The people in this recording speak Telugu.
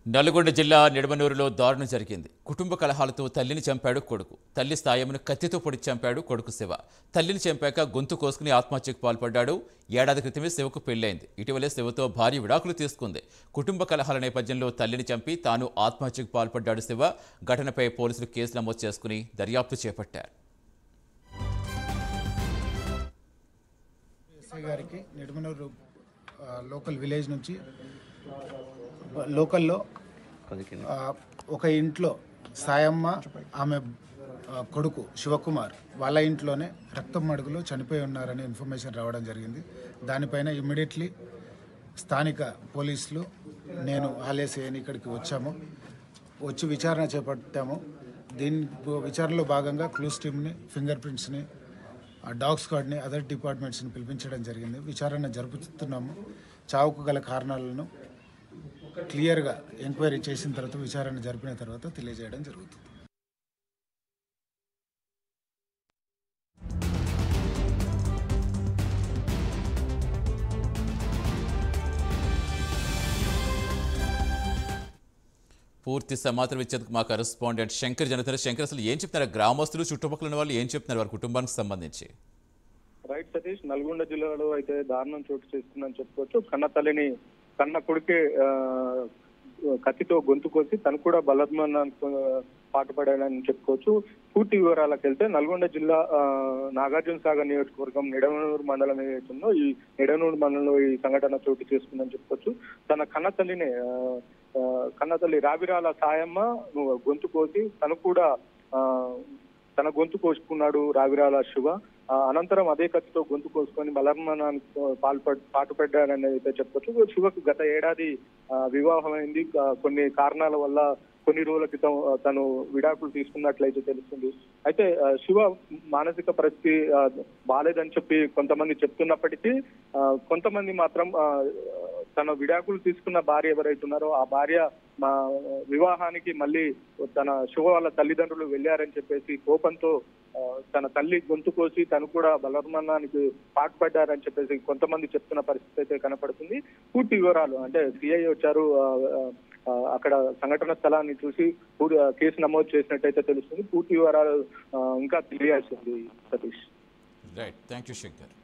నల్గొండ జిల్లా నిడమనూరులో దారుణం జరిగింది కుటుంబ కలహాలతో తల్లిని చంపాడు కొడుకు తల్లి స్థాయమును కత్తితో పొడి చంపాడు కొడుకు శివ తల్లిని చంపాక గొంతు కోసుకుని ఆత్మహత్యకు పాల్పడ్డాడు ఏడాది క్రితమే శివకు పెళ్లైంది ఇటీవలే శివతో భార్య విడాకులు తీసుకుంది కుటుంబ కలహాల నేపథ్యంలో తల్లిని చంపి తాను ఆత్మహత్యకు పాల్పడ్డాడు శివ ఘటనపై పోలీసులు కేసు నమోదు చేసుకుని దర్యాప్తు చేపట్టారు ఎస్ఐ గారికి నిడమనూరు ఆ, లోకల్ విలేజ్ నుంచి ఆ, లోకల్లో ఆ, ఒక ఇంట్లో సాయమ్మ ఆమె ఆ, కొడుకు శివకుమార్ వాళ్ళ ఇంట్లోనే రక్తం మడుగులో చనిపోయి ఉన్నారని ఇన్ఫర్మేషన్ రావడం జరిగింది దానిపైన ఇమ్మీడియట్లీ స్థానిక పోలీసులు నేను ఆలేసేయని ఇక్కడికి వచ్చాము వచ్చి విచారణ చేపట్టాము దీని విచారణలో భాగంగా క్లూస్ టీమ్ని ఫింగర్ ప్రింట్స్ని ఆ డాగ్ స్క్వాడ్ని అదర్ డిపార్ట్మెంట్స్ని పిలిపించడం జరిగింది విచారణ జరుపుతున్నాము చావుకు గల కారణాలను క్లియర్గా ఎంక్వైరీ చేసిన తర్వాత విచారణ జరిపిన తర్వాత తెలియజేయడం జరుగుతుంది పూర్తి సమాచారం ఇచ్చేందుకు మా కరెస్పాండెంట్ శంకర్ జనతన శంకర్ అసలు ఏం చెప్తున్నారు గ్రామస్తులు చుట్టుపక్కల ఉన్న వాళ్ళు ఏం చెప్తున్నారు వారి కుటుంబానికి సంబంధించి రైట్ సతీష్ నల్గొండ జిల్లాలో అయితే దారుణం చోటు చేసుకుందని చెప్పుకోవచ్చు కన్న తల్లిని కన్న కొడుకే ఆ, కత్తితో గొంతు కోసి తను కూడా బలత్మానానికి పాటుపడాడని చెప్పుకోవచ్చు పూర్తి వివరాలకు వెళ్తే నల్గొండ జిల్లా ఆ, నాగార్జున సాగర్ నియోజకవర్గం నిడమనూరు మండలం ఏదైతుందో ఈ నిడమనూరు మండలంలో ఈ సంఘటన చోటు చేసుకుందని చెప్పుకోవచ్చు తన కన్న తల్లిని ఆ, ఆ, కన్న తల్లి రావిరాల సాయమ్మ నువ్వు గొంతు కోసి తను కూడా ఆ, తన గొంతు కోసుకున్నాడు రావిరాల శివ ఆ, అనంతరం అదే కత్తితో గొంతు కోసుకొని బలర్మణానికి పాల్పడ్ పాటుపడ్డాడని అయితే చెప్పొచ్చు శివకు గత ఏడాది ఆ, వివాహమైంది ఆ, కొన్ని కారణాల వల్ల కొన్ని రోజుల క్రితం ఆ, తను విడాకులు తీసుకున్నట్లయితే తెలుస్తుంది అయితే ఆ, శివ మానసిక పరిస్థితి ఆ, బాలేదని చెప్పి కొంతమంది చెప్తున్నప్పటికీ ఆ, కొంతమంది మాత్రం ఆ, తన విడాకులు తీసుకున్న భార్య ఎవరైతే ఉన్నారో ఆ భార్య మా వివాహానికి మళ్ళీ తన శివ వాళ్ళ తల్లిదండ్రులు వెళ్ళారని చెప్పేసి కోపంతో ఆ, తన తల్లి గొంతు కోసి తను కూడా బలర్మన్నానికి పాటుపడ్డారని చెప్పేసి కొంతమంది చెప్తున్న పరిస్థితి అయితే కనపడుతుంది పూర్తి వివరాలు అంటే సిఐ వచ్చారు ఆ, ఆ, అక్కడ సంఘటన స్థలాన్ని చూసి పూర్తి ఆ, కేసు నమోదు చేసినట్టయితే తెలుస్తుంది పూర్తి వివరాలు ఆ, ఇంకా తెలియాల్సింది Satish right thank you Shankar